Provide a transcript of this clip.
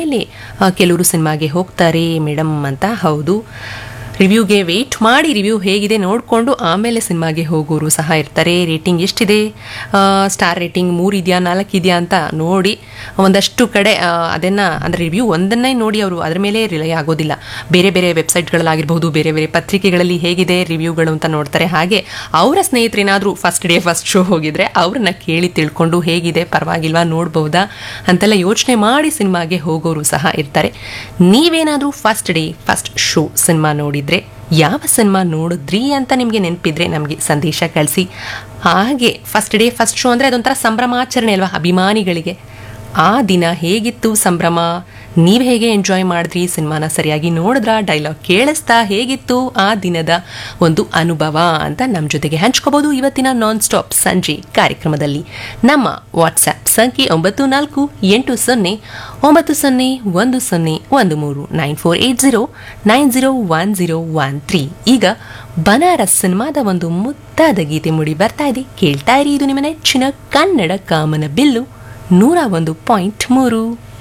ಆಮೇಲೆ ಆ, ಕೆಲವರು ಸಿನಿಮಾಗೆ ಹೋಗ್ತಾರೆ ಮೇಡಮ್ ಅಂತ ಹೌದು ರಿವ್ಯೂಗೆ ವೆಯ್ಟ್ ಮಾಡಿ ರಿವ್ಯೂ ಹೇಗಿದೆ ನೋಡಿಕೊಂಡು ಆಮೇಲೆ ಸಿನಿಮಾಗೆ ಹೋಗೋರು ಸಹ ಇರ್ತಾರೆ ರೇಟಿಂಗ್ ಎಷ್ಟಿದೆ ಸ್ಟಾರ್ ರೇಟಿಂಗ್ ಮೂರು ಇದೆಯಾ ನಾಲ್ಕು ಇದೆಯಾ ಅಂತ ನೋಡಿ ಒಂದಷ್ಟು ಕಡೆ ಅದನ್ನು ಅಂದರೆ ರಿವ್ಯೂ ಒಂದನ್ನೇ ನೋಡಿ ಅವರು ಅದರ ಮೇಲೆ ರಿಲೈ ಆಗೋದಿಲ್ಲ ಬೇರೆ ಬೇರೆ ವೆಬ್ಸೈಟ್ಗಳಲ್ಲಾಗಿರ್ಬೋದು ಬೇರೆ ಬೇರೆ ಪತ್ರಿಕೆಗಳಲ್ಲಿ ಹೇಗಿದೆ ರಿವ್ಯೂಗಳು ಅಂತ ನೋಡ್ತಾರೆ ಹಾಗೆ ಅವರ ಸ್ನೇಹಿತರೇನಾದರೂ ಫಸ್ಟ್ ಡೇ ಫಸ್ಟ್ ಶೋ ಹೋಗಿದ್ರೆ ಅವ್ರನ್ನ ಕೇಳಿ ತಿಳ್ಕೊಂಡು ಹೇಗಿದೆ ಪರವಾಗಿಲ್ವಾ ನೋಡ್ಬೋದಾ ಅಂತೆಲ್ಲ ಯೋಚನೆ ಮಾಡಿ ಸಿನಿಮಾಗೆ ಹೋಗೋರು ಸಹ ಇರ್ತಾರೆ ನೀವೇನಾದರೂ first day first show cinema ನೋಡಿದ್ರೆ ಯಾವ ಸಿನಿಮಾ ನೋಡಿದ್ರಿ ಅಂತ ನಿಮಗೆ ನೆನಪಿದ್ರೆ ನಮಗೆ ಸಂದೇಶ ಕಳಿಸಿ ಹಾಗೆ ಫಸ್ಟ್ ಡೇ ಫಸ್ಟ್ ಶೋ ಅಂದರೆ ಅದೊಂಥರ ಸಂಭ್ರಮಾಚರಣೆ ಅಲ್ವಾ ಅಭಿಮಾನಿಗಳಿಗೆ ಆ ದಿನ ಹೇಗಿತ್ತು ಸಂಭ್ರಮ ನೀವು ಹೇಗೆ ಎಂಜಾಯ್ ಮಾಡಿದ್ರಿ ಸಿನಿಮಾನ ಸರಿಯಾಗಿ ನೋಡಿದ್ರ ಡೈಲಾಗ್ ಕೇಳಿಸ್ತಾ ಹೇಗಿತ್ತು ಆ ದಿನದ ಒಂದು ಅನುಭವ ಅಂತ ನಮ್ಮ ಜೊತೆಗೆ ಹಂಚ್ಕೋಬಹುದು ಇವತ್ತಿನ ನಾನ್ ಸ್ಟಾಪ್ ಸಂಜೆ ಕಾರ್ಯಕ್ರಮದಲ್ಲಿ ನಮ್ಮ ವಾಟ್ಸ್ಆ್ಯಪ್ ಸಂಖ್ಯೆ ಒಂಬತ್ತು ನಾಲ್ಕು ಎಂಟು ಸೊನ್ನೆ ಒಂಬತ್ತು ಸೊನ್ನೆ ಒಂದು ಸೊನ್ನೆ ಒಂದು ಮೂರು nine four eight zero nine zero one zero one three ಈಗ ಬನಾರಸ್ ಸಿನಿಮಾದ ಒಂದು ಮುದ್ದಾದ ಗೀತೆ ಮುಡಿ ಬರ್ತಾ ಇದೆ ಕೇಳ್ತಾ ಇರಿ ಇದು ನಿಮ್ಮ ನೆಚ್ಚಿನ ಕನ್ನಡ ಕಾಮನ ಬಿಲ್ಲು ನೂರ ಒಂದು ಪಾಯಿಂಟ್ ಮೂರು